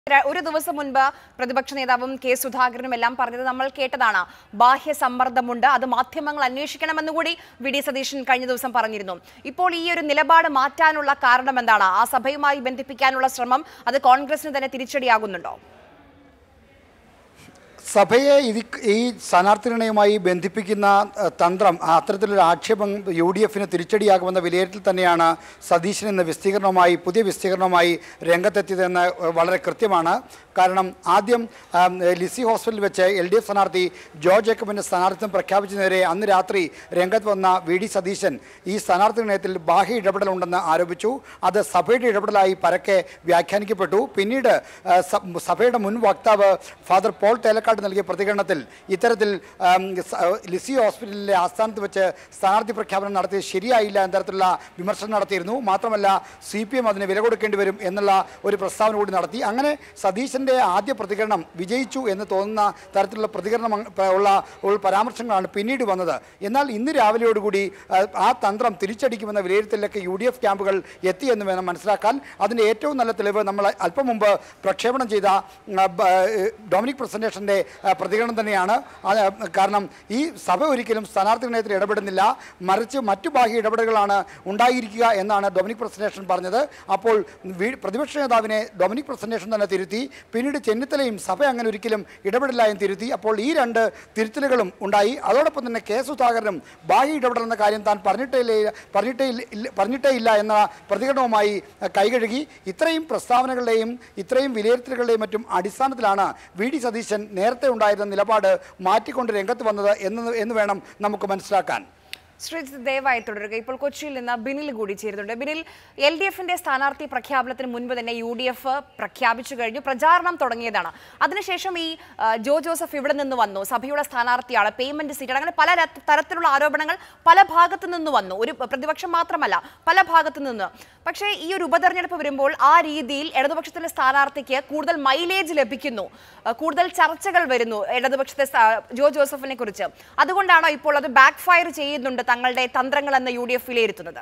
ര- ഒരു ദിവസം മുൻപ് പ്രതിപക്ഷ നേതാവും കെ സുധാകരനും എല്ലാം പറഞ്ഞത് നമ്മൾ കേട്ടതാണ് ബാഹ്യ സമ്മർദ്ദമുണ്ട് അത് മാധ്യമങ്ങൾ അന്വേഷിക്കണമെന്ന് കൂടി വി ഡി സതീശൻ കഴിഞ്ഞ ദിവസം പറഞ്ഞിരുന്നു ഇപ്പോൾ ഈ ഒരു നിലപാട് മാറ്റാനുള്ള കാരണം എന്താണ് ആ സഭയുമായി ബന്ധിപ്പിക്കാനുള്ള ശ്രമം അത് കോൺഗ്രസിന് തന്നെ തിരിച്ചടിയാകുന്നുണ്ടോ സഭയെ ഇത് ഈ സ്ഥാനാർത്ഥി നിർണയവുമായി ബന്ധിപ്പിക്കുന്ന അഹ്, തന്ത്രം ആ അത്തരത്തിലൊരു ആക്ഷേപം യു ഡി എഫിന് തിരിച്ചടിയാകുമെന്ന വിലയിരുത്തൽ തന്നെയാണ് സതീശൻ ഇന്ന് വിസ്തീർണമായി പുതിയ വിസ്തീർണമായി രംഗത്തെത്തിയതെന്ന് അഹ്, വളരെ കൃത്യമാണ് കാരണം ആദ്യം ആം, ലിസി ഹോസ്പിറ്റലിൽ വെച്ച് എൽ ഡി എഫ് സ്ഥാനാർത്ഥി ജോ ജേക്കബിൻ്റെ സ്ഥാനാർത്ഥിത്വം പ്രഖ്യാപിച്ചതിനെതിരെ അന്ന് രാത്രി രംഗത്ത് വന്ന വി ഡി സതീശൻ ഈ സ്ഥാനാർത്ഥി നിർണയത്തിൽ ബാഹ്യ ഇടപെടലുണ്ടെന്ന് ആരോപിച്ചു അത് സഭയുടെ ഇടപെടലായി പരക്കെ വ്യാഖ്യാനിക്കപ്പെട്ടു പിന്നീട് ആ, സ- സഭയുടെ മുൻ വക്താവ് ഫാദർ പോൾ തേലക്കാട് നൽകിയ പ്രതികരണത്തിൽ ഇത്തരത്തിൽ ആം, സ- ലിസി ഹോസ്പിറ്റലിലെ ആസ്ഥാനത്ത് വെച്ച് സ്ഥാനാർത്ഥി പ്രഖ്യാപനം നടത്തിയത് ശരിയായില്ല എന്ന തരത്തിലുള്ള വിമർശനം നടത്തിയിരുന്നു മാത്രമല്ല സി പി എം അതിന് വില കൊടുക്കേണ്ടി വരും എന്നുള്ള ഒരു പ്രസ്താവന കൂടി നടത്തി അങ്ങനെ സതീശൻ്റെ ആദ്യ പ്രതികരണം വിജയിച്ചു എന്ന് തോന്നുന്ന തരത്തിലുള്ള പ്രതികരണം അങ് പ- ഉള്ള ഉള്ള പരാമർശങ്ങളാണ് പിന്നീട് വന്നത് എന്നാൽ ഇന്ന് രാവിലെയോടുകൂടി ആ, ആ തന്ത്രം തിരിച്ചടിക്കുമെന്ന വിലയിരുത്തലിലേക്ക് യു ഡി എഫ് ക്യാമ്പുകൾ എത്തിയെന്ന് വേണം മനസ്സിലാക്കാൻ അതിൻ്റെ ഏറ്റവും നല്ല തെളിവ് നമ്മൾ അല്പം മുമ്പ് പ്രക്ഷേപണം ചെയ്ത ആ, ബ- ഏ, ഡൊമിനിക് പ്രസന്റേഷൻ്റെ പ്രതികരണം തന്നെയാണ് അത് കാരണം ഈ സഭ ഒരിക്കലും സ്ഥാനാർത്ഥി നിർണയത്തിൽ ഇടപെടുന്നില്ല മറിച്ച് മറ്റു ബാഹ്യ ഇടപെടലുകളാണ് ഉണ്ടായിരിക്കുക എന്നാണ് ഡൊമിനിക് പ്രസന്റേഷൻ പറഞ്ഞത് അപ്പോൾ വി- പ്രതിപക്ഷ നേതാവിനെ ഡൊമിനിക് പ്രസന്റേഷൻ തന്നെ തിരുത്തി പിന്നീട് ചെന്നിത്തലയും സഭ അങ്ങനെ ഒരിക്കലും ഇടപെടില്ല എന്ന് തിരുത്തി അപ്പോൾ ഈ രണ്ട് തിരുത്തലുകളും ഉണ്ടായി അതോടൊപ്പം തന്നെ കെ സുധാകരനും ബാഹ്യ ഇടപെടൽ എന്ന കാര്യം താൻ പറഞ്ഞിട്ടേ ഇല്ല- പറഞ്ഞിട്ടേ ഇല്ല- പറഞ്ഞിട്ടേ ഇല്ല എന്ന പ്രതികരണവുമായി അഹ്, കൈകഴുകി ഇത്രയും പ്രസ്താവനകളുടെയും ഇത്രയും വിലയിരുത്തലുകളുടെയും മറ്റും അടിസ്ഥാനത്തിലാണ് വി ഡി സതീശൻ നേരത്തെ ഉണ്ടായിരുന്ന നിലപാട് മാറ്റിക്കൊണ്ട് രംഗത്ത് വന്നത് എന്ന് എന്ന് വേണം നമുക്ക് മനസ്സിലാക്കാൻ ശ്രീജിത്ത് ദയവായി തുടരുക ഇപ്പോൾ കൊച്ചിയിൽ നിന്ന് ബിനിൽ കൂടി ചേരുന്നുണ്ട് ബിനിൽ എൽ ഡി എഫിന്റെ സ്ഥാനാർത്ഥി പ്രഖ്യാപനത്തിന് മുൻപ് തന്നെ യു ഡി എഫ് പ്രഖ്യാപിച്ചു കഴിഞ്ഞു പ്രചാരണം തുടങ്ങിയതാണ് അതിനുശേഷം ഈ ആ, ജോ ജോസഫ് ഇവിടെ നിന്ന് വന്നു സഭയുടെ സ്ഥാനാർത്ഥിയാണ് പേയ്മെന്റ് സീറ്റാണ് അങ്ങനെ പല ര- തരത്തിലുള്ള ആരോപണങ്ങൾ പല ഭാഗത്തു നിന്ന് വന്നു ഒരു പ്രതിപക്ഷം മാത്രമല്ല പല ഭാഗത്തു നിന്ന് പക്ഷേ ഈ ഒരു ഉപതെരഞ്ഞെടുപ്പ് വരുമ്പോൾ ആ രീതിയിൽ ഇടതുപക്ഷത്തിന്റെ സ്ഥാനാർത്ഥിക്ക് കൂടുതൽ മൈലേജ് ലഭിക്കുന്നു ആ, കൂടുതൽ ചർച്ചകൾ വരുന്നു ഇടതുപക്ഷത്തെ സ്ഥാ- ജോ ജോസഫിനെ കുറിച്ച് അതുകൊണ്ടാണോ ഇപ്പോൾ അത് ബാക്ക് ഫയർ ചെയ്യുന്നുണ്ട് തങ്ങളുടെ തന്ത്രങ്ങൾ എന്ന് യു ഡി എഫ് വിലയിരുത്തുന്നത്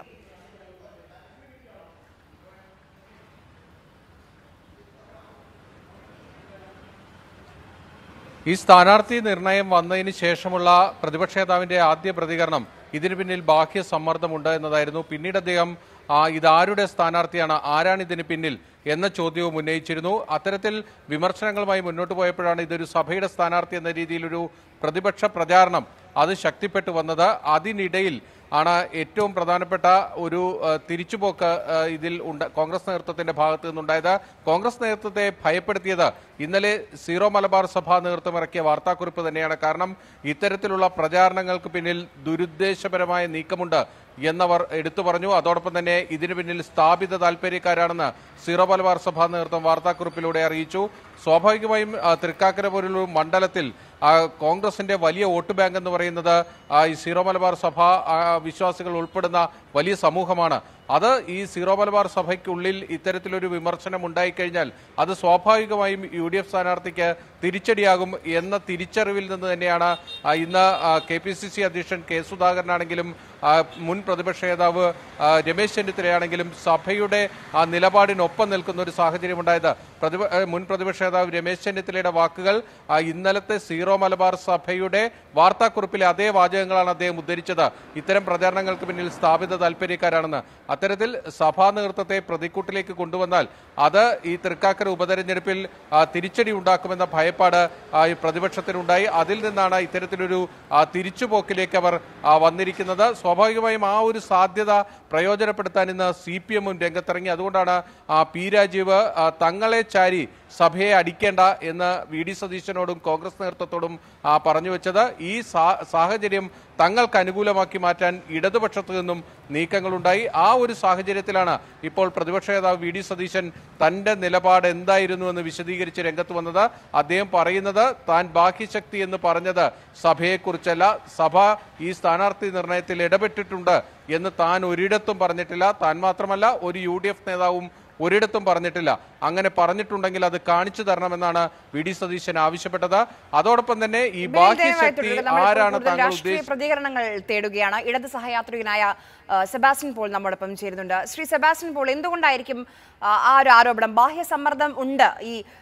ഈ സ്ഥാനാർത്ഥി നിർണയം വന്നതിന് ശേഷമുള്ള പ്രതിപക്ഷ നേതാവിന്റെ ആദ്യ പ്രതികരണം ഇതിന് പിന്നിൽ ബാഹ്യ സമ്മർദ്ദമുണ്ട് എന്നതായിരുന്നു പിന്നീട് അദ്ദേഹം ആ, ഇതാരുടെ സ്ഥാനാർത്ഥിയാണ് ആരാണ് ഇതിന് പിന്നിൽ എന്ന ചോദ്യവും ഉന്നയിച്ചിരുന്നു അത്തരത്തിൽ വിമർശനങ്ങളുമായി മുന്നോട്ട് പോയപ്പോഴാണ് ഇതൊരു സഭയുടെ സ്ഥാനാർത്ഥി എന്ന രീതിയിലൊരു പ്രതിപക്ഷ പ്രചാരണം അത് ശക്തിപ്പെട്ടു വന്നത് അതിനിടയിൽ ആണ് ഏറ്റവും പ്രധാനപ്പെട്ട ഒരു ആ, തിരിച്ചുപോക്ക് ആ, ഇതിൽ ഉണ്ട് കോൺഗ്രസ് നേതൃത്വത്തിന്റെ ഭാഗത്തു നിന്നുണ്ടായത് കോൺഗ്രസ് നേതൃത്വത്തെ ഭയപ്പെടുത്തിയത് ഇന്നലെ സീറോ മലബാർ സഭാ നേതൃത്വം ഇറക്കിയ വാർത്താക്കുറിപ്പ് തന്നെയാണ് കാരണം ഇത്തരത്തിലുള്ള പ്രചാരണങ്ങൾക്ക് പിന്നിൽ ദുരുദ്ദേശപരമായ നീക്കമുണ്ട് എന്നവർ എടുത്തു പറഞ്ഞു അതോടൊപ്പം തന്നെ ഇതിനു പിന്നിൽ സ്ഥാപിത താല്പര്യക്കാരാണെന്ന് സീറോ മലബാർ സഭാ നേതൃത്വം വാർത്താക്കുറിപ്പിലൂടെ അറിയിച്ചു സ്വാഭാവികമായും ആ, തൃക്കാക്കര പോലൊരു മണ്ഡലത്തിൽ ആ, കോൺഗ്രസിന്റെ വലിയ വോട്ട് ബാങ്ക് എന്ന് പറയുന്നത് ആ, ഈ സീറോ മലബാർ സഭ ആ, വിശ്വാസികൾ ഉൾപ്പെടുന്ന വലിയ സമൂഹമാണ് അത് ഈ സീറോ മലബാർ സഭയ്ക്കുള്ളിൽ ഇത്തരത്തിലൊരു വിമർശനം ഉണ്ടായിക്കഴിഞ്ഞാൽ അത് സ്വാഭാവികമായും യു ഡി എഫ് സ്ഥാനാർത്ഥിക്ക് തിരിച്ചടിയാകും എന്ന തിരിച്ചറിവിൽ നിന്ന് തന്നെയാണ് ആ, ഇന്ന് കെ പി സി സി അധ്യക്ഷൻ കെ സുധാകരനാണെങ്കിലും ആ, മുൻ പ്രതിപക്ഷ നേതാവ് ആ, രമേശ് ചെന്നിത്തലയാണെങ്കിലും സഭയുടെ ആ നിലപാടിനൊപ്പം നിൽക്കുന്ന ഒരു സാഹചര്യമുണ്ടായത് പ്രതിപ ആ, മുൻ പ്രതിപക്ഷ നേതാവ് രമേശ് ചെന്നിത്തലയുടെ വാക്കുകൾ ആ, ഇന്നലത്തെ സീറോ മലബാർ സഭയുടെ വാർത്താക്കുറിപ്പിലെ അതേ വാചകങ്ങളാണ് അദ്ദേഹം ഉദ്ധരിച്ചത് ഇത്തരം പ്രചാരണങ്ങൾക്ക് പിന്നിൽ സ്ഥാപിത താല്പര്യക്കാരാണെന്ന് അത്തരത്തിൽ സഭാ നേതൃത്വത്തെ പ്രതിക്കൂട്ടിലേക്ക് കൊണ്ടുവന്നാൽ അത് ഈ തൃക്കാക്കര ഉപതെരഞ്ഞെടുപ്പിൽ ആ, തിരിച്ചടി ഉണ്ടാക്കുമെന്ന ഭയപ്പാട് ആ, ഈ പ്രതിപക്ഷത്തിനുണ്ടായി അതിൽ നിന്നാണ് ഇത്തരത്തിലൊരു ആ, തിരിച്ചുപോക്കിലേക്ക് അവർ ആ, വന്നിരിക്കുന്നത് സ്വാഭാവികമായും ആ ഒരു സാധ്യത പ്രയോജനപ്പെടുത്താൻ ഇന്ന് സി പി എമ്മും രംഗത്തിറങ്ങി അതുകൊണ്ടാണ് ആ, പി രാജീവ് ആ, തങ്ങളെ ചാരി സഭയെ അടിക്കേണ്ട എന്ന് വി ഡി സതീശനോടും കോൺഗ്രസ് നേതൃത്വത്തോടും ആ, പറഞ്ഞു വെച്ചത് ഈ സാ- സാഹചര്യം തങ്ങൾക്ക് അനുകൂലമാക്കി മാറ്റാൻ ഇടതുപക്ഷത്തു നിന്നും നീക്കങ്ങളുണ്ടായി ആ ഒരു സാഹചര്യത്തിലാണ് ഇപ്പോൾ പ്രതിപക്ഷ നേതാവ് വി ഡി സതീശൻ തന്റെ നിലപാട് എന്തായിരുന്നു എന്ന് വിശദീകരിച്ച് രംഗത്ത് വന്നത് അദ്ദേഹം പറയുന്നത് താൻ ബാഹ്യശക്തി എന്ന് പറഞ്ഞത് സഭയെക്കുറിച്ചല്ല സഭ ഈ സ്ഥാനാർത്ഥി നിർണയത്തിൽ ഇടപെട്ടിട്ടുണ്ട് എന്ന് താൻ ഒരിടത്തും പറഞ്ഞിട്ടില്ല താൻ മാത്രമല്ല ഒരു യു ഡി എഫ് നേതാവും ഒരിടത്തും പറഞ്ഞിട്ടില്ല അങ്ങനെ പറഞ്ഞിട്ടുണ്ടെങ്കിൽ അത് കാണിച്ചു തരണമെന്നാണ് വി ഡി സതീശൻ ആവശ്യപ്പെട്ടത് അതോടൊപ്പം തന്നെ ഈ ബിനിൽ ദയവായി ബാഹ്യശക്തി തുടരുക. നമ്മൾ ഇപ്പോൾ ആരാണ് കൂടുതൽ താങ്കൾ രാഷ്ട്രീയ ഉദ്ദേശിച്ചത് പ്രതികരണങ്ങൾ തേടുകയാണ് ഇടത് സഹയാത്രികനായ ആ, സെബാസ്റ്റ്യൻ പോൾ നമ്മോടൊപ്പം ചേരുന്നുണ്ട് ശ്രീ സെബാസ്റ്റ്യൻ പോൾ എന്തുകൊണ്ടായിരിക്കും ആ, ആ ഒരു ആരോപണം ബാഹ്യ സമ്മർദ്ദം ഉണ്ട് ഈ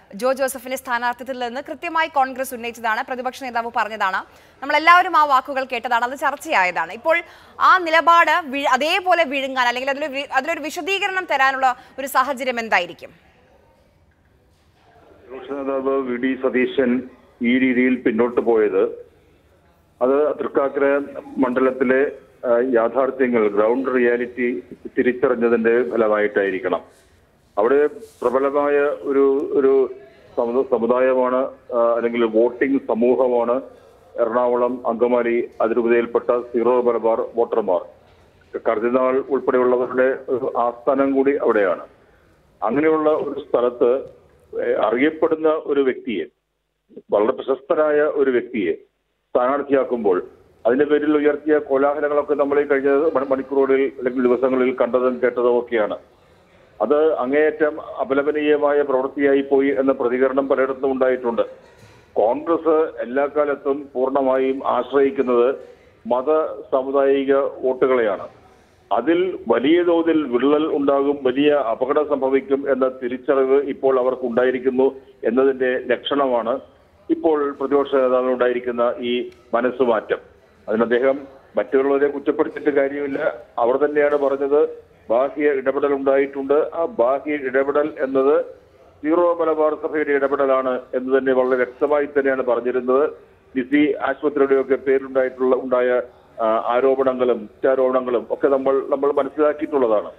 ജോ ജോസഫിന്റെ സ്ഥാനാർത്ഥിത്വത്തിൽ നിന്ന് കൃത്യമായി കോൺഗ്രസ് ഉന്നയിച്ചതാണ് പ്രതിപക്ഷ നേതാവ് പറഞ്ഞതാണ് നമ്മളെല്ലാവരും ആ വാക്കുകൾ കേട്ടതാണ് അത് ചർച്ചയായതാണ് ഇപ്പോൾ ആ നിലപാട് വി- അതേപോലെ വിഴുങ്ങാൻ അല്ലെങ്കിൽ അതിലൊരു വി- അതിലൊരു വിശദീകരണം തരാനുള്ള ഒരു സാഹചര്യം എന്തായിരിക്കും പ്രതിപക്ഷ നേതാവ് വി ഡി സതീശൻ ഈ രീതിയിൽ പിന്നോട്ട് പോയത് അത് തൃക്കാക്കര മണ്ഡലത്തിലെ ആ, യാഥാർത്ഥ്യങ്ങൾ ഗ്രൗണ്ട് റിയാലിറ്റി തിരിച്ചറിഞ്ഞതിന്റെ ഫലമായിട്ടായിരിക്കണം അവിടെ പ്രബലമായ ഒരു ഒരു സമു- സമുദായമാണ് ആ, അല്ലെങ്കിൽ വോട്ടിംഗ് സമൂഹമാണ് എറണാകുളം അങ്കമാലി അതിരൂപതയിൽപ്പെട്ട സീറോ മലബാർ വോട്ടർമാർ കർദിനാൾ ഉൾപ്പെടെയുള്ളവരുടെ ഒരു ആസ്ഥാനം കൂടി അവിടെയാണ് അങ്ങനെയുള്ള ഒരു സ്ഥലത്ത് ഏഹ്, അറിയപ്പെടുന്ന ഒരു വ്യക്തിയെ വളരെ പ്രശസ്തരായ ഒരു വ്യക്തിയെ സ്ഥാനാർത്ഥിയാക്കുമ്പോൾ അതിന്റെ പേരിൽ ഉയർത്തിയ കോലാഹലങ്ങളൊക്കെ നമ്മൾ ഈ കഴിഞ്ഞ മണി- മണിക്കൂറുകളിൽ അല്ലെങ്കിൽ ദിവസങ്ങളിൽ കണ്ടതും കേട്ടതും ഒക്കെയാണ് അത് അങ്ങേയറ്റം അപലപനീയമായ പ്രവൃത്തിയായി പോയി എന്ന പ്രതികരണം പലയിടത്തും ഉണ്ടായിട്ടുണ്ട് കോൺഗ്രസ് എല്ലാ കാലത്തും പൂർണ്ണമായും ആശ്രയിക്കുന്നത് മത സാമുദായിക വോട്ടുകളെയാണ് അതിൽ വലിയ തോതിൽ വിള്ളൽ ഉണ്ടാകും വലിയ അപകടം സംഭവിക്കും എന്ന തിരിച്ചറിവ് ഇപ്പോൾ അവർക്ക് ഉണ്ടായിരിക്കുന്നു എന്നതിന്റെ ലക്ഷണമാണ് ഇപ്പോൾ പ്രതിപക്ഷ നേതാവിന് ഉണ്ടായിരിക്കുന്ന ഈ മനസ്സുമാറ്റം അതിന് അദ്ദേഹം മറ്റുള്ളവരെ കുറ്റപ്പെടുത്തിയിട്ട് കാര്യമില്ല അവർ തന്നെയാണ് പറഞ്ഞത് ബാഹ്യ ഇടപെടൽ ഉണ്ടായിട്ടുണ്ട് ആ ബാഹ്യ ഇടപെടൽ എന്നത് സീറോ മലബാർ സഭയുടെ ഇടപെടലാണ് എന്ന് തന്നെ വളരെ വ്യക്തമായി തന്നെയാണ് പറഞ്ഞിരുന്നത് ലിസി ആശുപത്രിയുടെയൊക്കെ പേരിലുണ്ടായിട്ടുള്ള ഉണ്ടായ ആ, ആരോപണങ്ങളും കുറ്റാരോപണങ്ങളും ഒക്കെ നമ്മൾ നമ്മൾ മനസ്സിലാക്കിയിട്ടുള്ളതാണ്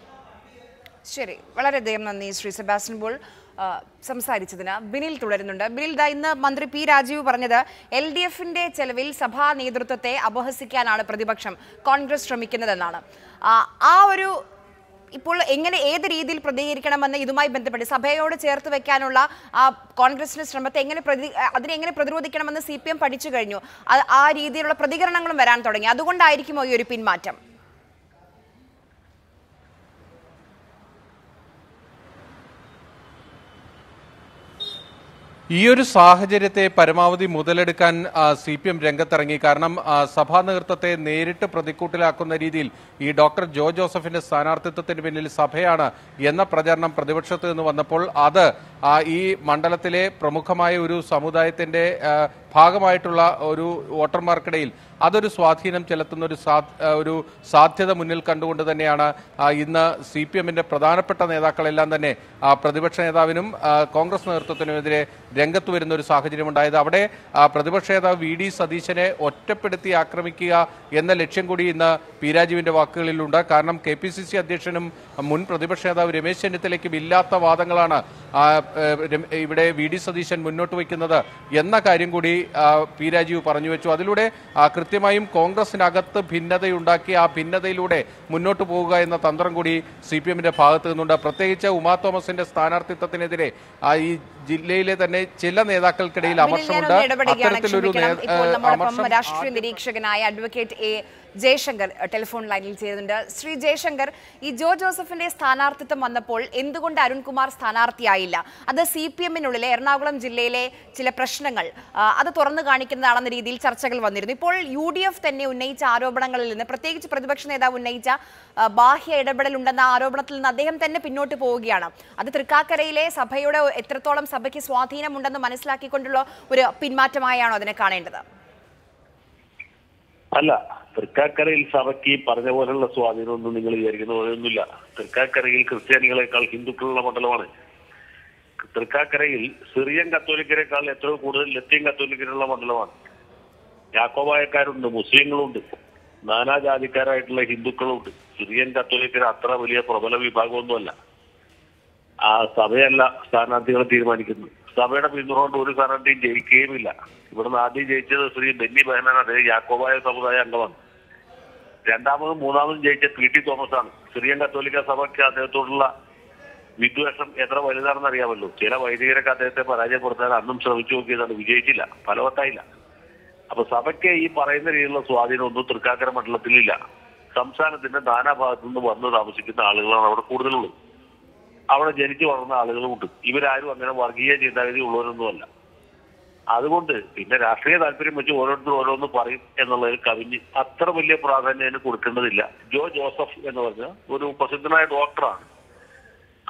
ശരി വളരെയധികം നന്ദി ശ്രീ സെബാസ്റ്റ്യൻ പോൾ ആ, സംസാരിച്ചതിന് ബിനിൽ തുടരുന്നുണ്ട് ബിനിൽ ദാ ഇന്ന് മന്ത്രി പി രാജീവ് പറഞ്ഞത് എൽ ഡി എഫിന്റെ ചെലവിൽ സഭാ നേതൃത്വത്തെ അപഹസിക്കാനാണ് പ്രതിപക്ഷം കോൺഗ്രസ് ശ്രമിക്കുന്നതെന്നാണ് ആ, ആ ഒരു ഇപ്പോൾ എങ്ങനെ ഏത് രീതിയിൽ പ്രതികരിക്കണമെന്ന് ഇതുമായി ബന്ധപ്പെട്ട് സഭയോട് ചേർത്ത് വെക്കാനുള്ള ആ കോൺഗ്രസിന്റെ ശ്രമത്തെ എങ്ങനെ പ്രതി അതിനെ എങ്ങനെ പ്രതിരോധിക്കണമെന്ന് സി പി എം പഠിച്ചു കഴിഞ്ഞു ആ- ആ രീതിയിലുള്ള പ്രതികരണങ്ങളും വരാൻ തുടങ്ങി അതുകൊണ്ടായിരിക്കുമോ ഈ ഒരു പിന്മാറ്റം ഈ ഒരു സാഹചര്യത്തെ പരമാവധി മുതലെടുക്കാൻ സി പി എം രംഗത്തിറങ്ങി കാരണം ആ, സഭാ നേതൃത്വത്തെ നേരിട്ട് പ്രതിക്കൂട്ടിലാക്കുന്ന രീതിയിൽ ഈ ഡോക്ടർ ജോ ജോസഫിന്റെ സ്ഥാനാർത്ഥിത്വത്തിന് പിന്നിൽ സഭയാണ് എന്ന പ്രചരണം പ്രതിപക്ഷത്ത് നിന്ന് വന്നപ്പോൾ അത് ആ, ഈ മണ്ഡലത്തിലെ പ്രമുഖമായ ഒരു സമുദായത്തിന്റെ ആ, ഭാഗമായിട്ടുള്ള ഒരു വോട്ടർമാർക്കിടയിൽ അതൊരു സ്വാധീനം ചെലുത്തുന്ന ഒരു സാ ആ, ഒരു സാധ്യത മുന്നിൽ കണ്ടുകൊണ്ട് തന്നെയാണ് ആ, ഇന്ന് സി പി എമ്മിന്റെ പ്രധാനപ്പെട്ട നേതാക്കളെല്ലാം തന്നെ ആ, പ്രതിപക്ഷ നേതാവിനും ആ, കോൺഗ്രസ് നേതൃത്വത്തിനുമെതിരെ രംഗത്ത് വരുന്ന ഒരു സാഹചര്യം ഉണ്ടായത് അവിടെ ആ, പ്രതിപക്ഷ നേതാവ് വി ഡി സതീശനെ ഒറ്റപ്പെടുത്തി ആക്രമിക്കുക എന്ന ലക്ഷ്യം കൂടി ഇന്ന് പി രാജീവിന്റെ വാക്കുകളിലുണ്ട് കാരണം കെ പി സി സി അധ്യക്ഷനും മുൻ പ്രതിപക്ഷ നേതാവ് രമേശ് ചെന്നിത്തലയ്ക്കും ഇല്ലാത്ത വാദങ്ങളാണ് ആ, ഏഹ്, രം- ഇവിടെ വി ഡി സതീശൻ മുന്നോട്ട് വയ്ക്കുന്നത് എന്ന കാര്യം കൂടി ആ, പി രാജീവ് പറഞ്ഞു വെച്ചു അതിലൂടെ ആ, കൃത്യമായും കോൺഗ്രസിനകത്ത് ഭിന്നതയുണ്ടാക്കി ആ ഭിന്നതയിലൂടെ മുന്നോട്ട് പോവുക എന്ന തന്ത്രം കൂടി സി പി എമ്മിന്റെ ഭാഗത്ത് നിന്നുണ്ട് പ്രത്യേകിച്ച് ഉമാ തോമസിന്റെ സ്ഥാനാർത്ഥിത്വത്തിനെതിരെ ആ, ഈ ജില്ലയിലെ തന്നെ ചില നേതാക്കൾക്കിടയിൽ ബിനിൽ അമർഷമുണ്ട് ഞാനൊന്ന് ഇടപെടുകയാണ് അത്തരത്തിലൊരു നേ- ക്ഷമിക്കണം ഇപ്പോൾ ഏഹ്, നമ്മോടൊപ്പം അമർഷം രാഷ്ട്രീയ നിരീക്ഷകനായ അഡ്വക്കേറ്റ് എ ജയശങ്കർ അഹ് ടെലിഫോൺ ലൈനിൽ ചേരുന്നുണ്ട് ശ്രീ ജയശങ്കർ ഈ ജോ ജോസഫിന്റെ സ്ഥാനാർത്ഥിത്വം വന്നപ്പോൾ എന്തുകൊണ്ട് അരുൺകുമാർ സ്ഥാനാർത്ഥിയായില്ല അത് സി പി എമ്മിനുള്ളിലെ എറണാകുളം ജില്ലയിലെ ചില പ്രശ്നങ്ങൾ ആ, അത് തുറന്നു കാണിക്കുന്നതാണെന്ന രീതിയിൽ ചർച്ചകൾ വന്നിരുന്നു ഇപ്പോൾ യു ഡി എഫ് തന്നെ ഉന്നയിച്ച ആരോപണങ്ങളിൽ നിന്ന് പ്രത്യേകിച്ച് പ്രതിപക്ഷ നേതാവ് ഉന്നയിച്ച ആ, ബാഹ്യ ഇടപെടൽ ഉണ്ടെന്ന ആരോപണത്തിൽ നിന്ന് അദ്ദേഹം തന്നെ പിന്നോട്ട് പോവുകയാണ് അത് തൃക്കാക്കരയിലെ സഭയുടെ എത്രത്തോളം സഭയ്ക്ക് സ്വാധീനമുണ്ടെന്ന് മനസ്സിലാക്കിക്കൊണ്ടുള്ള ഒരു പിന്മാറ്റമായാണോ അതിനെ കാണേണ്ടത് അല്ല തൃക്കാക്കരയിൽ സഭയ്ക്ക് ഈ പറഞ്ഞ പോലുള്ള സ്വാധീനമൊന്നും നിങ്ങൾ വിചാരിക്കുന്ന പോലെയൊന്നുമില്ല തൃക്കാക്കരയിൽ ക്രിസ്ത്യാനികളെക്കാൾ ഹിന്ദുക്കളുള്ള മണ്ഡലമാണ് തൃക്കാക്കരയിൽ സിറിയൻ കത്തോലിക്കരെക്കാൾ എത്രയോ കൂടുതൽ ലത്തീൻ കത്തോലിക്കരുള്ള മണ്ഡലമാണ് യാക്കോബായക്കാരുണ്ട് മുസ്ലിങ്ങളുണ്ട് നാനാജാതിക്കാരായിട്ടുള്ള ഹിന്ദുക്കളുണ്ട് സിറിയൻ കത്തോലിക്കർ അത്ര വലിയ പ്രബല വിഭാഗമൊന്നുമല്ല ആ സഭയല്ല സ്ഥാനാർത്ഥികളെ തീരുമാനിക്കുന്നത് സഭയുടെ പിന്തുണ കൊണ്ട് ഒരു സ്ഥാനാർത്ഥിയും ജയിക്കുകയുമില്ല ഇവിടുന്ന് ആദ്യം ജയിച്ചത് ശ്രീ ബെന്നി ബെഹനാൻ അദ്ദേഹം യാക്കോബായ സമുദായ അംഗമാണ് രണ്ടാമതും മൂന്നാമതും ജയിച്ച പി ടി തോമസ് ആണ് സിറിയൻ കത്തോലിക്ക സഭയ്ക്ക് അദ്ദേഹത്തോടുള്ള വിദ്വേഷം എത്ര വലുതാണെന്ന് അറിയാമല്ലോ ചില വൈദികരൊക്കെ അദ്ദേഹത്തെ പരാജയപ്പെടുത്താൻ അന്നും ശ്രമിച്ചു നോക്കിയതാണ് വിജയിച്ചില്ല ഫലവത്തായില്ല അപ്പൊ സഭയ്ക്ക് ഈ പറയുന്ന രീതിയിലുള്ള സ്വാധീനം ഒന്നും തൃക്കാക്കര മണ്ഡലത്തിലില്ല സംസ്ഥാനത്തിന്റെ നാനാഭാഗത്തു നിന്ന് വന്ന് താമസിക്കുന്ന ആളുകളാണ് അവിടെ കൂടുതലുള്ളത് അവിടെ ജനിച്ചു വളർന്ന ആളുകളുമുണ്ട് ഇവരാരും അങ്ങനെ വർഗീയ ചിന്താഗതി ഉള്ളവരൊന്നുമല്ല അതുകൊണ്ട് പിന്നെ രാഷ്ട്രീയ താല്പര്യം വെച്ച് ഓരോരുത്തർ ഓരോന്ന് പറയും എന്നുള്ളതിൽ കവിഞ്ഞ് അത്ര വലിയ പ്രാധാന്യം അതിന് കൊടുക്കേണ്ടതില്ല ജോ ജോസഫ് എന്ന് പറഞ്ഞ ഒരു പ്രസിദ്ധനായ ഡോക്ടറാണ്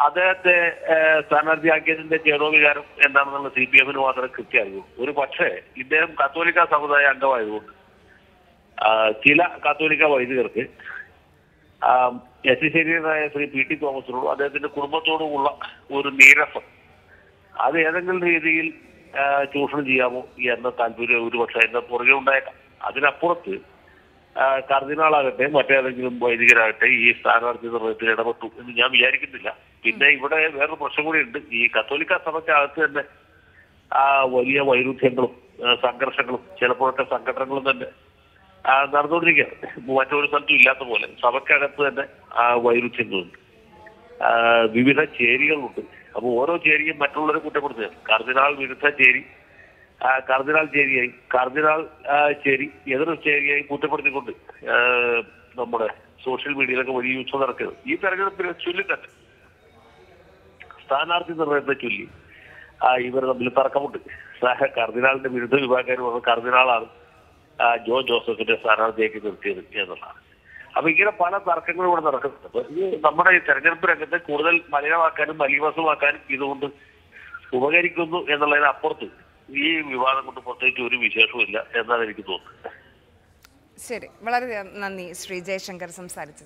അദ്ദേഹത്തെ ഏഹ്, സ്ഥാനാർത്ഥിയാക്കിയതിന്റെ ചേതോവികാരം എന്താണെന്നുള്ള സി പി എമ്മിന് മാത്രമേ കൃത്യമായുള്ളൂ ഒരു പക്ഷേ ഇദ്ദേഹം കത്തോലിക്ക സമുദായ അംഗമായതുകൊണ്ട് ആ, ചില കത്തോലിക്ക വൈദികർക്ക് എസ് ശരീരനായ ശ്രീ പി ടി തോമസിനോടും അദ്ദേഹത്തിന്റെ കുടുംബത്തോടുമുള്ള ഒരു നീരസം അത് ഏതെങ്കിലും രീതിയിൽ ആ, ചൂഷണം ചെയ്യാമോ എന്ന താല്പര്യം ഒരു പക്ഷേ അതിന്റെ പുറകെ ഉണ്ടായേക്കാം അതിനപ്പുറത്ത് ആ, കർദിനാളാകട്ടെ മറ്റേതെങ്കിലും വൈദികരാകട്ടെ ഈ സ്ഥാനാർത്ഥി നിർണയത്തിൽ ഇടപെട്ടു എന്ന് ഞാൻ വിചാരിക്കുന്നില്ല പിന്നെ ഇവിടെ വേറൊരു പ്രശ്നം കൂടി ഉണ്ട് ഈ കത്തോലിക്ക സഭയ്ക്കകത്ത് തന്നെ ആ വലിയ വൈരുദ്ധ്യങ്ങളും ആ, സംഘർഷങ്ങളും ചിലപ്പോഴൊക്കെ സംഘടനകളും തന്നെ ആ, നടന്നുകൊണ്ടിരിക്കുകയാണ് മറ്റൊരു സ്ഥലത്തും ഇല്ലാത്ത പോലെ സഭയ്ക്കകത്ത് തന്നെ ആ വൈരുദ്ധ്യങ്ങളുണ്ട് ആ, വിവിധ ചേരികളുണ്ട് അപ്പൊ ഓരോ ചേരിയും മറ്റുള്ളവരെ കുറ്റപ്പെടുത്തുകയാണ് കർദിനാൾ വിരുദ്ധ ചേരി ആ, കർദിനാൾ ചേരിയായി കർദിനാൾ ആ, ചേരി എതിർ ചേരിയായി കുറ്റപ്പെടുത്തിക്കൊണ്ട് ആ, നമ്മുടെ സോഷ്യൽ മീഡിയയിലൊക്കെ വലിയ യുദ്ധം നടക്കുന്നത് ഈ തെരഞ്ഞെടുപ്പിനെ ചൊല്ലി തന്നെ സ്ഥാനാർത്ഥി നിർണയത്തെ ചൊല്ലി ആ, ഇവർ തമ്മിൽ തർക്കമുണ്ട് സാ- കർദിനാളിന്റെ വിരുദ്ധ വിഭാഗക്കാർ പറഞ്ഞ കർദിനാളാണ് ആ, ജോ ജോസഫിന്റെ സ്ഥാനാർത്ഥിയാക്കി നിർത്തിയത് എന്നുള്ളതാണ് അപ്പൊ ഇങ്ങനെ പല തർക്കങ്ങളും ഇവിടെ നടക്കുന്നുണ്ട് അപ്പൊ ഇത് നമ്മുടെ ഈ തെരഞ്ഞെടുപ്പ് രംഗത്തെ കൂടുതൽ മലിനമാക്കാനും മലീവസമാക്കാനും ഇതുകൊണ്ട് ഉപകരിക്കുന്നു എന്നുള്ളതിനപ്പുറത്ത് ഈ വിവാദം കൊണ്ട് പ്രത്യേകിച്ച് ഒരു വിശേഷവും ഇല്ല എന്നാണ് എനിക്ക് തോന്നുന്നത് ശരി വളരെ നന്ദി ശ്രീ ജയശങ്കർ സംസാരിച്ചത്